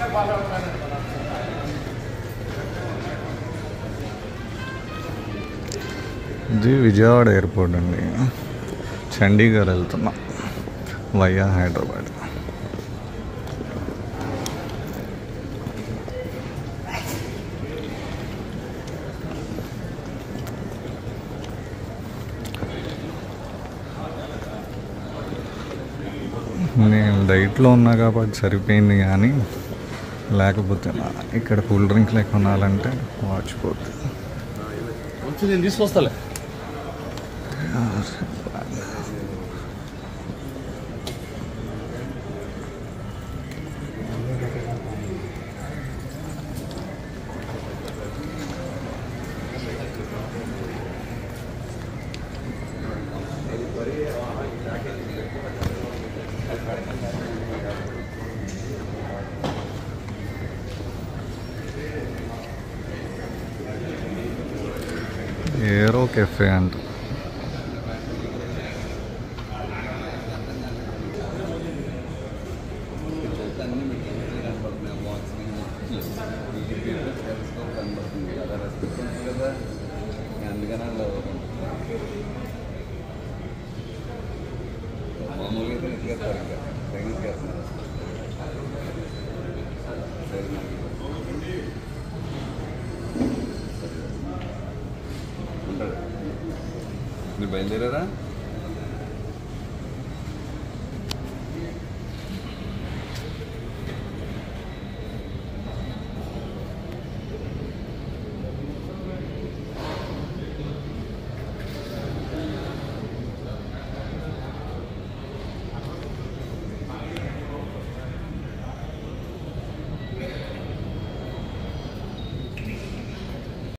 ఇది విజయవాడ ఎయిర్పోర్ట్ అండి చండీగఢ్ వెళ్తున్నాం వయా హైదరాబాద్ నేను డైట్లో ఉన్నా కాబట్టి సరిపోయింది కానీ లేకపోతే నా ఇక్కడ కూల్ డ్రింక్లు కొనాలంటే వాచిపోతుంది వచ్చి నేను తీసుకొస్తాలే ఏరో కెఫే అంట అందుకని మామూలుగా ఎత్తుకెత్తారు ఇంకా తెగ ఎత్తుకెత్తున్నారు ఉంటాడు మీరు బయలుదేరారా